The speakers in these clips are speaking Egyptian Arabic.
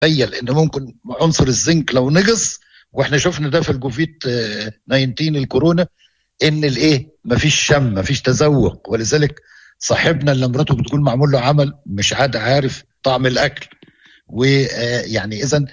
تخيل ان ممكن عنصر الزنك لو نقص واحنا شفنا ده في الكوفيد 19 الكورونا ان الايه مفيش شم مفيش تذوق ولذلك صاحبنا اللي مراته بتقول معمول له عمل مش عاد عارف طعم الاكل ويعني اذا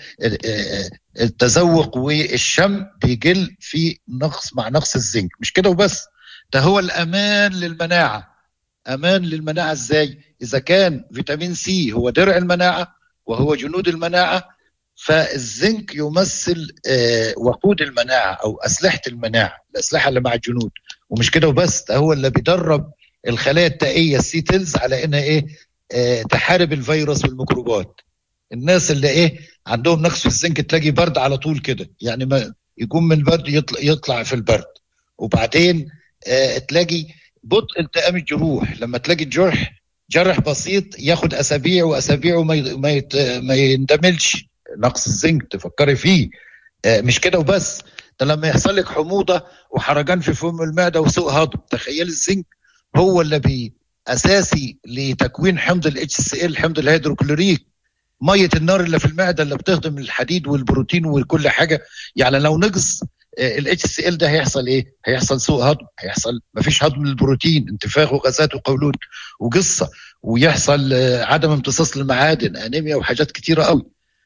التذوق والشم بيقل في نقص مع نقص الزنك مش كده وبس ده هو الامان للمناعه امان للمناعه ازاي اذا كان فيتامين سي هو درع المناعه وهو جنود المناعه فالزنك يمثل وقود المناعه او اسلحه المناعه الاسلحه اللي مع الجنود ومش كده وبس ده هو اللي بيدرب الخلايا التائيه السي تيلز على انها ايه آه تحارب الفيروس والميكروبات الناس اللي ايه عندهم نقص في الزنك تلاقي برد على طول كده يعني ما يكون من برد يطلع, يطلع في البرد وبعدين آه تلاقي بطء التئام الجروح لما تلاقي الجرح جرح بسيط ياخد اسابيع واسابيع وما ما, يت... ما يندملش نقص الزنك تفكري فيه آه مش كده وبس ده لما يحصل لك حموضه وحرجان في فم المعده وسوء هضم تخيل الزنك هو اللي بي اساسي لتكوين حمض الاتش سي ال حمض الهيدروكلوريك ميه النار اللي في المعده اللي بتهضم الحديد والبروتين وكل حاجه يعني لو نقص الاتش سي ال ده هيحصل ايه؟ هيحصل سوء هضم، هيحصل مفيش هضم للبروتين، انتفاخ وغازات وقولون وقصه ويحصل عدم امتصاص للمعادن، انيميا وحاجات كتيره قوي.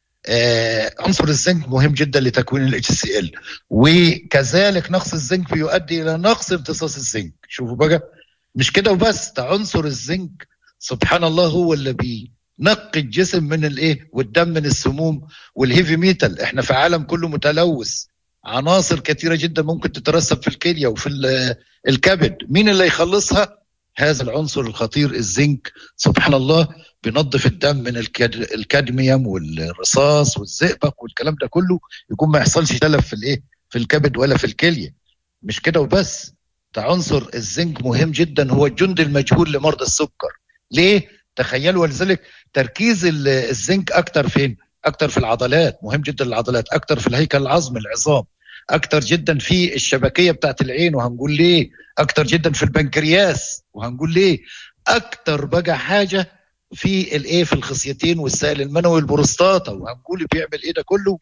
آه عنصر الزنك مهم جدا لتكوين الاتش سي ال وكذلك نقص الزنك بيؤدي الى نقص امتصاص الزنك، شوفوا بقى مش كده وبس ده عنصر الزنك سبحان الله هو اللي بينقي الجسم من الايه والدم من السموم والهيفي ميتال احنا في عالم كله متلوث عناصر كثيره جدا ممكن تترسب في الكليه وفي الكبد مين اللي يخلصها هذا العنصر الخطير الزنك سبحان الله بينظف الدم من الكادميوم والرصاص والزئبق والكلام ده كله يكون ما يحصلش تلف في الايه في الكبد ولا في الكليه مش كده وبس ده عنصر الزنك مهم جدا هو الجند المجهول لمرضى السكر ليه تخيلوا ولذلك تركيز الزنك اكتر فين اكتر في العضلات مهم جدا للعضلات اكتر في الهيكل العظمي العظام اكتر جدا في الشبكيه بتاعت العين وهنقول ليه اكتر جدا في البنكرياس وهنقول ليه اكتر بقى حاجه في الايه في الخصيتين والسائل المنوي البروستاتا وهنقول بيعمل ايه ده كله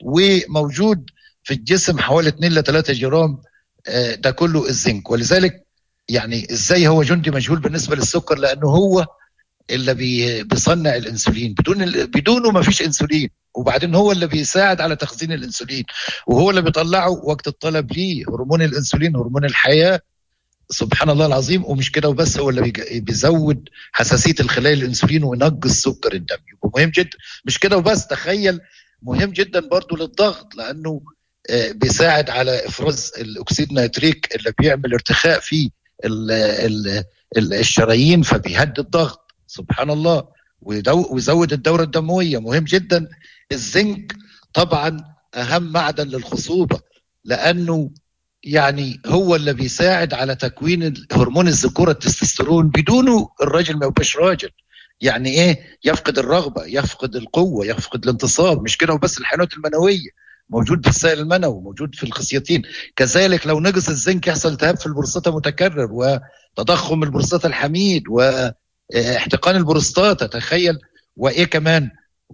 وموجود في الجسم حوالي 2 ل 3 جرام ده كله الزنك ولذلك يعني ازاي هو جندي مجهول بالنسبه للسكر لانه هو اللي بي بيصنع الانسولين بدون بدونه ما فيش انسولين وبعدين هو اللي بيساعد على تخزين الانسولين وهو اللي بيطلعه وقت الطلب ليه هرمون الانسولين هرمون الحياه سبحان الله العظيم ومش كده وبس هو اللي بيزود حساسيه الخلايا الانسولين وينقص سكر الدم يبقى مهم جدا مش كده وبس تخيل مهم جدا برضو للضغط لانه بيساعد على افراز الاكسيد النيتريك اللي بيعمل ارتخاء في ال ال ال الشرايين فبيهدي الضغط سبحان الله ويزود الدوره الدمويه مهم جدا الزنك طبعا اهم معدن للخصوبه لانه يعني هو اللي بيساعد على تكوين هرمون الذكوره التستوستيرون بدونه الراجل ما يبقاش راجل يعني ايه يفقد الرغبه يفقد القوه يفقد الانتصاب مش كده وبس الحيوانات المنويه موجود في السائل المنوي موجود في الخصيتين كذلك لو نقص الزنك يحصل التهاب في البروستاتا متكرر وتضخم البروستاتا الحميد واحتقان البروستاتا تخيل وايه كمان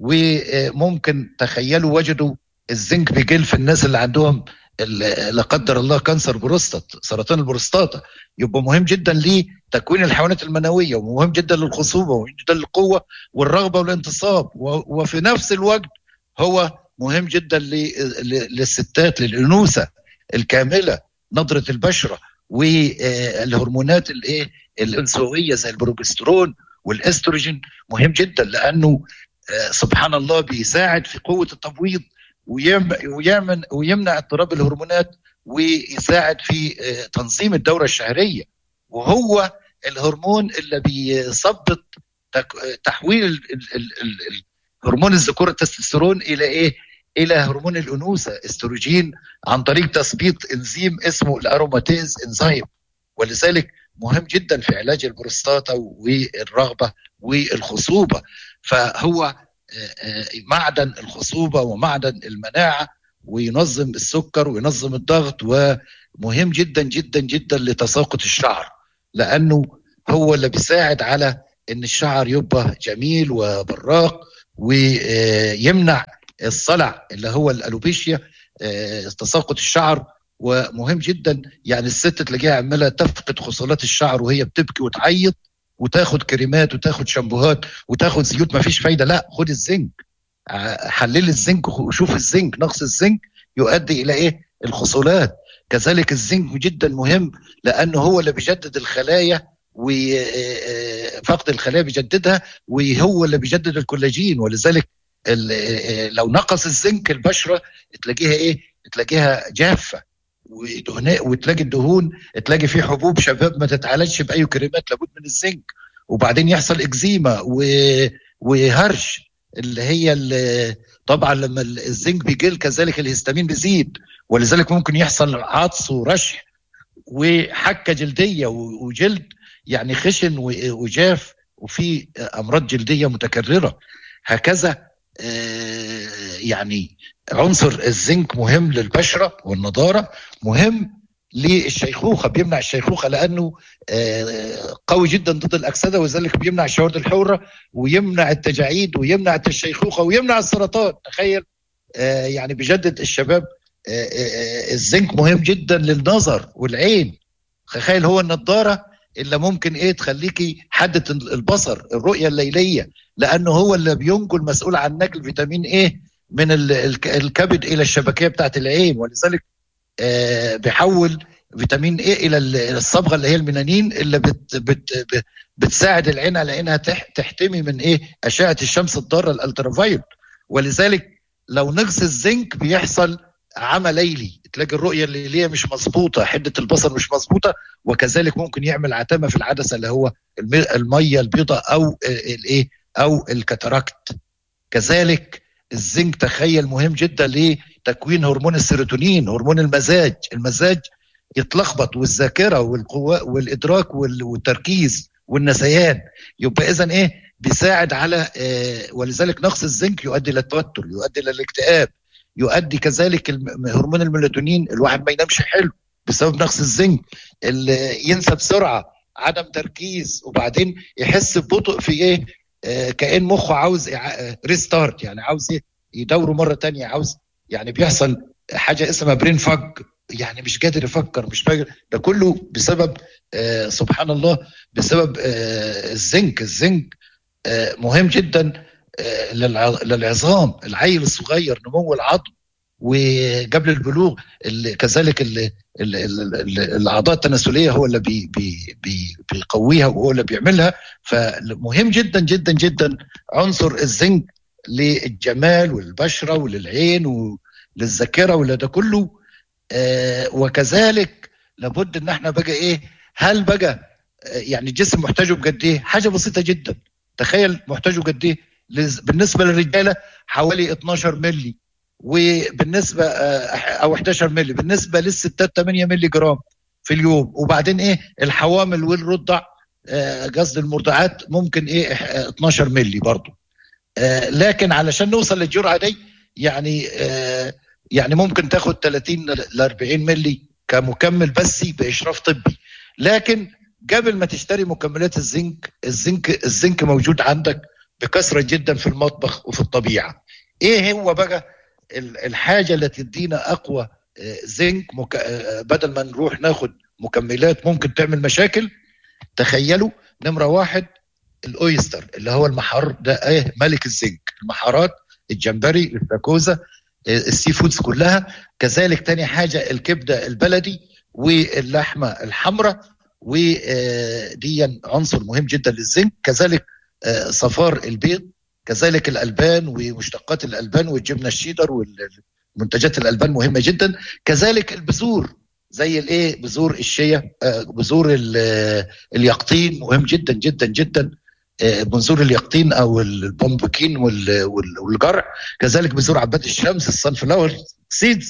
وممكن تخيلوا وجدوا الزنك بيقل في الناس اللي عندهم لا قدر الله كانسر بروستات سرطان البروستاتا يبقى مهم جدا لتكوين الحيوانات المنويه ومهم جدا للخصوبه ومهم جدا للقوه والرغبه والانتصاب وفي نفس الوقت هو مهم جدا للستات للانوثه الكامله نضره البشره والهرمونات الايه الانثويه زي البروجسترون والاستروجين مهم جدا لانه سبحان الله بيساعد في قوه التبويض ويعمل ويمنع اضطراب الهرمونات ويساعد في تنظيم الدوره الشهريه وهو الهرمون اللي بيثبط تحويل هرمون الذكوره التستوستيرون الى ايه؟ الى هرمون الانوثه استروجين عن طريق تثبيط انزيم اسمه الاروماتيز انزيم ولذلك مهم جدا في علاج البروستاتا والرغبه والخصوبه فهو معدن الخصوبه ومعدن المناعه وينظم السكر وينظم الضغط ومهم جدا جدا جدا لتساقط الشعر لانه هو اللي بيساعد على ان الشعر يبقى جميل وبراق ويمنع الصلع اللي هو الالوبيشيا تساقط الشعر ومهم جدا يعني الست تلاقيها عماله تفقد خصلات الشعر وهي بتبكي وتعيط وتاخد كريمات وتاخد شامبوهات وتاخد زيوت ما فيش فايده لا خد الزنك حلل الزنك وشوف الزنك نقص الزنك يؤدي الى ايه الخصولات كذلك الزنك جدا مهم لانه هو اللي بيجدد الخلايا وفقد الخلايا بيجددها وهو اللي بيجدد الكولاجين ولذلك لو نقص الزنك البشره تلاقيها ايه تلاقيها جافه ودهناء وتلاقي الدهون تلاقي في حبوب شباب ما تتعالجش باي كريمات لابد من الزنك وبعدين يحصل اكزيما وهرش اللي هي اللي طبعا لما الزنك بيقل كذلك الهستامين بيزيد ولذلك ممكن يحصل عطس ورشح وحكه جلديه وجلد يعني خشن وجاف وفي امراض جلديه متكرره هكذا يعني عنصر الزنك مهم للبشره والنضاره مهم للشيخوخه بيمنع الشيخوخه لانه قوي جدا ضد الاكسده ولذلك بيمنع الشوارد الحوره ويمنع التجاعيد ويمنع الشيخوخه ويمنع السرطان تخيل يعني بيجدد الشباب الزنك مهم جدا للنظر والعين تخيل هو النضاره اللي ممكن ايه تخليكي حدة البصر الرؤية الليلية لانه هو اللي بينقل مسؤول عن نقل فيتامين ايه من الكبد الى الشبكية بتاعت العين ولذلك آه بيحول فيتامين ايه الى الصبغة اللي هي الميلانين اللي بت بت بتساعد العين على انها تحتمي من ايه اشعة الشمس الضارة الالترافايولت ولذلك لو نقص الزنك بيحصل عمى ليلي تلاقي الرؤيه الليليه مش مظبوطه حده البصر مش مظبوطه وكذلك ممكن يعمل عتمه في العدسه اللي هو الميه البيضاء او الايه او الكاتاراكت كذلك الزنك تخيل مهم جدا لتكوين هرمون السيروتونين هرمون المزاج المزاج يتلخبط والذاكره والقوة والادراك والتركيز والنسيان يبقى اذا ايه بيساعد على آه ولذلك نقص الزنك يؤدي للتوتر يؤدي للاكتئاب يؤدي كذلك هرمون الميلاتونين الواحد ما ينامش حلو بسبب نقص الزنك اللي ينسى بسرعه عدم تركيز وبعدين يحس ببطء في ايه آه كان مخه عاوز ريستارت يعني عاوز ايه يدوره مره تانية عاوز يعني بيحصل حاجه اسمها برين فج يعني مش قادر يفكر مش قادر ده كله بسبب آه سبحان الله بسبب آه الزنك الزنك آه مهم جدا للعظام العيل الصغير نمو العظم وقبل البلوغ اللي كذلك اللي الاعضاء التناسليه هو اللي بي بي بي بيقويها وهو اللي بيعملها فمهم جدا جدا جدا عنصر الزنك للجمال والبشره وللعين وللذاكره ولده كله آه وكذلك لابد ان احنا بقى ايه هل بقى يعني الجسم محتاجه بقد ايه؟ حاجه بسيطه جدا تخيل محتاجه قد ايه؟ بالنسبه للرجاله حوالي 12 ملي وبالنسبه او 11 ملي بالنسبه للستات 8 ملي جرام في اليوم وبعدين ايه الحوامل والرضع قصد المرضعات ممكن ايه 12 ملي برضه لكن علشان نوصل للجرعه دي يعني يعني ممكن تاخد 30 ل 40 ملي كمكمل بسي باشراف طبي لكن قبل ما تشتري مكملات الزنك الزنك الزنك موجود عندك بكثره جدا في المطبخ وفي الطبيعه ايه هو بقى الحاجه اللي تدينا اقوى زنك مك... بدل ما نروح ناخد مكملات ممكن تعمل مشاكل تخيلوا نمره واحد الاويستر اللي هو المحار ده ايه ملك الزنك المحارات الجمبري الاستاكوزا السي فودز كلها كذلك تاني حاجه الكبده البلدي واللحمه الحمراء ودي عنصر مهم جدا للزنك كذلك صفار البيض كذلك الالبان ومشتقات الالبان والجبنه الشيدر والمنتجات الالبان مهمه جدا كذلك البذور زي الايه بذور الشيا بذور اليقطين مهم جدا جدا جدا بذور اليقطين او البومبكين والجرع كذلك بذور عباد الشمس الصن فلاور سيدز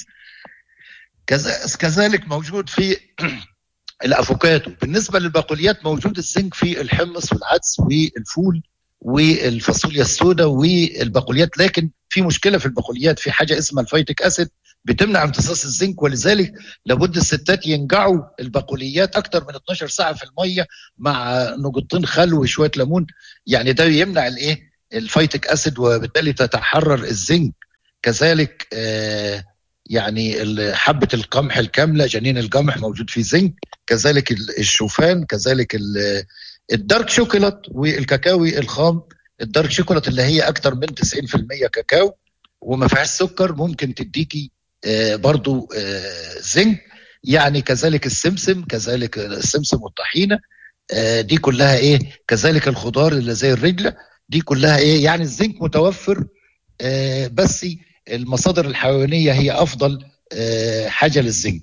كذلك موجود في الافوكادو بالنسبه للبقوليات موجود الزنك في الحمص والعدس والفول والفاصوليا السوداء والبقوليات لكن في مشكله في البقوليات في حاجه اسمها الفيتك اسيد بتمنع امتصاص الزنك ولذلك لابد الستات ينقعوا البقوليات اكتر من 12 ساعه في الميه مع نقطتين خل وشويه ليمون يعني ده يمنع الايه الفيتك اسيد وبالتالي تتحرر الزنك كذلك آه يعني حبة القمح الكاملة جنين القمح موجود فيه زنك كذلك الشوفان كذلك الدارك شوكولات والكاكاوي الخام الدارك شوكولات اللي هي أكتر من 90% كاكاو وما فيهاش سكر ممكن تديكي آه برضو آه زنك يعني كذلك السمسم كذلك السمسم والطحينة آه دي كلها ايه كذلك الخضار اللي زي الرجلة دي كلها ايه يعني الزنك متوفر آه بس المصادر الحيوانيه هي افضل آه، حاجه للزنك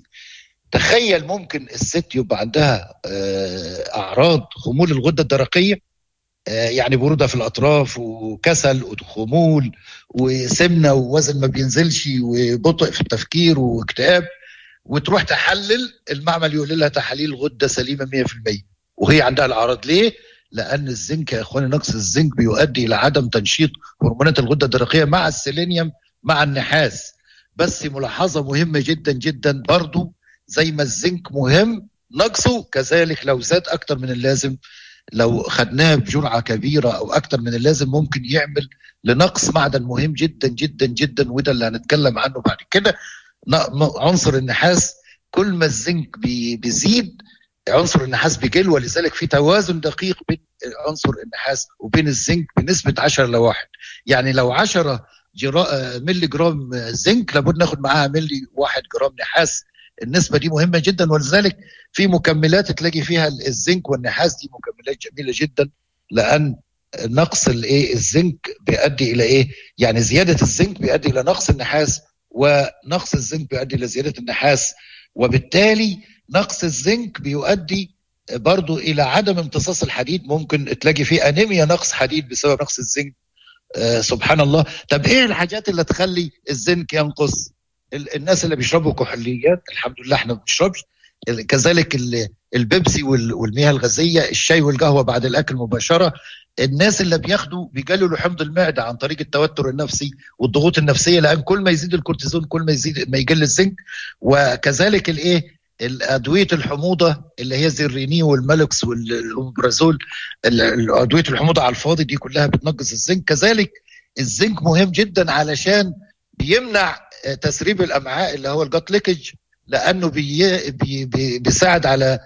تخيل ممكن الست يبقى عندها آه، اعراض خمول الغده الدرقيه آه، يعني بروده في الاطراف وكسل وخمول وسمنه ووزن ما بينزلش وبطء في التفكير واكتئاب وتروح تحلل المعمل يقول لها تحاليل غده سليمه 100% وهي عندها الاعراض ليه؟ لان الزنك يا اخواني نقص الزنك بيؤدي الى عدم تنشيط هرمونات الغده الدرقيه مع السيلينيوم مع النحاس بس ملاحظة مهمة جدا جدا برضو زي ما الزنك مهم نقصه كذلك لو زاد أكتر من اللازم لو خدناه بجرعة كبيرة أو أكتر من اللازم ممكن يعمل لنقص معدن مهم جدا جدا جدا وده اللي هنتكلم عنه بعد كده عنصر النحاس كل ما الزنك بيزيد عنصر النحاس بيقل ولذلك في توازن دقيق بين عنصر النحاس وبين الزنك بنسبة 10 لواحد يعني لو 10 جرا... ملي جرام زنك لابد ناخد معاها ملي واحد جرام نحاس النسبة دي مهمة جدا ولذلك في مكملات تلاقي فيها الزنك والنحاس دي مكملات جميلة جدا لأن نقص الايه الزنك بيؤدي الى ايه؟ يعني زياده الزنك بيؤدي الى نقص النحاس ونقص الزنك بيؤدي الى زياده النحاس وبالتالي نقص الزنك بيؤدي برضو الى عدم امتصاص الحديد ممكن تلاقي فيه انيميا نقص حديد بسبب نقص الزنك آه سبحان الله طب ايه الحاجات اللي تخلي الزنك ينقص الناس اللي بيشربوا كحوليات الحمد لله احنا ما بنشربش كذلك البيبسي والمياه الغازيه الشاي والقهوه بعد الاكل مباشره الناس اللي بياخدوا بيقللوا حمض المعده عن طريق التوتر النفسي والضغوط النفسيه لان كل ما يزيد الكورتيزون كل ما يزيد ما يقل الزنك وكذلك الايه الادويه الحموضه اللي هي زي الريني والمالوكس والامبرازول ادويه الحموضه على الفاضي دي كلها بتنقص الزنك كذلك الزنك مهم جدا علشان بيمنع تسريب الامعاء اللي هو الجات ليكج لانه بي بي بي بيساعد على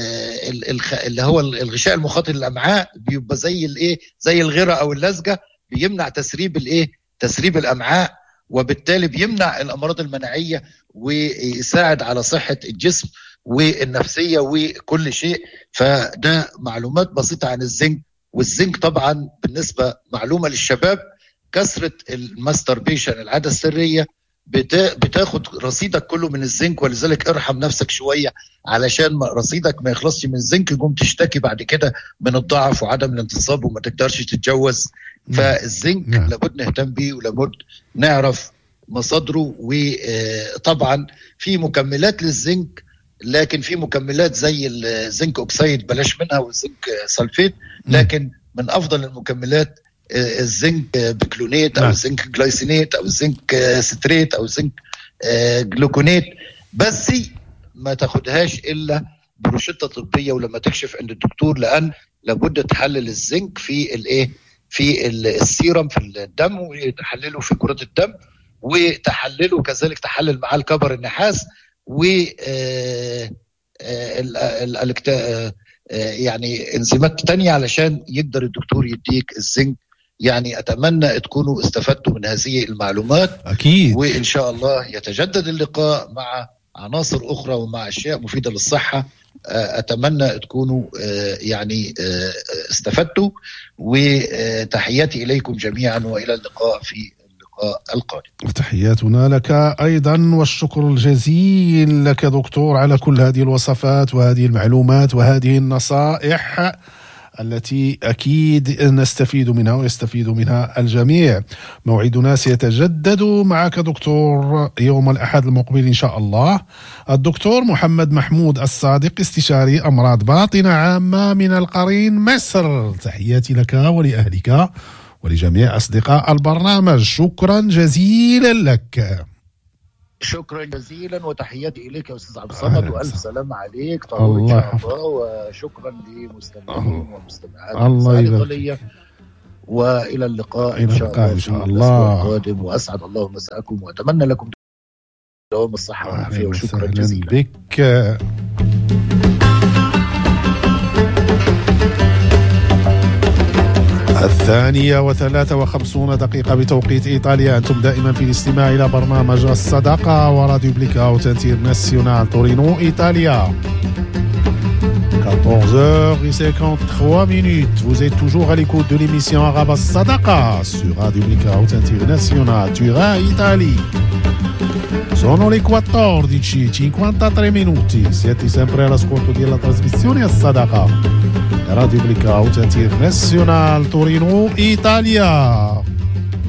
اللي هو الغشاء المخاطي للامعاء بيبقى زي الايه زي الغره او اللزجه بيمنع تسريب الايه تسريب الامعاء وبالتالي بيمنع الامراض المناعيه ويساعد على صحه الجسم والنفسيه وكل شيء فده معلومات بسيطه عن الزنك والزنك طبعا بالنسبه معلومه للشباب كثره الماستربيشن العاده السريه بتاخد رصيدك كله من الزنك ولذلك ارحم نفسك شويه علشان رصيدك ما يخلصش من الزنك يقوم تشتكي بعد كده من الضعف وعدم الانتصاب وما تقدرش تتجوز فالزنك نعم. لابد نهتم بيه ولابد نعرف مصادره وطبعا في مكملات للزنك لكن في مكملات زي الزنك اوكسيد بلاش منها والزنك سلفيت لكن من افضل المكملات الزنك بكلونيت او الزنك جلايسينيت او الزنك ستريت او الزنك جلوكونيت بس ما تاخدهاش الا بروشته طبيه ولما تكشف عند الدكتور لان لابد تحلل الزنك في الايه في السيرم في الدم وتحلله في كرات الدم وتحلله كذلك تحلل معاه الكبر النحاس و يعني انزيمات تانية علشان يقدر الدكتور يديك الزنك يعني اتمنى تكونوا استفدتوا من هذه المعلومات اكيد وان شاء الله يتجدد اللقاء مع عناصر اخرى ومع اشياء مفيده للصحه اتمنى تكونوا يعني استفدتوا وتحياتي اليكم جميعا والى اللقاء في اللقاء القادم تحياتنا لك ايضا والشكر الجزيل لك دكتور على كل هذه الوصفات وهذه المعلومات وهذه النصائح التي اكيد نستفيد منها ويستفيد منها الجميع. موعدنا سيتجدد معك دكتور يوم الاحد المقبل ان شاء الله. الدكتور محمد محمود الصادق استشاري امراض باطنه عامه من القرين مصر. تحياتي لك ولاهلك ولجميع اصدقاء البرنامج. شكرا جزيلا لك. شكرا جزيلا وتحياتي اليك يا استاذ عبد الصمد والف سلام عليك طول الله, الله وشكرا لمستمعين ومستمعات الله يبارك والى اللقاء إلى ان شاء اللقاء الله إن شاء في الأسبوع الله. القادم واسعد الله مساءكم واتمنى لكم دوام الصحه والعافيه أهلا وشكرا وسهلا جزيلا بك الثانية وثلاثة وخمسون دقيقة بتوقيت إيطاليا أنتم دائما في الاستماع إلى برنامج الصداقة وراديو بليك أوت انترناسيونال تورينو إيطاليا 14h53 minutes. Vous êtes toujours à l'écoute de l'émission Arabas Sadaka sur Radio Blackout International Turin, Italie. Sono le 14.53 minuti. Siete sempre all'ascolto della trasmissione a Sadaka. Radio Blackout International Torino, Italia.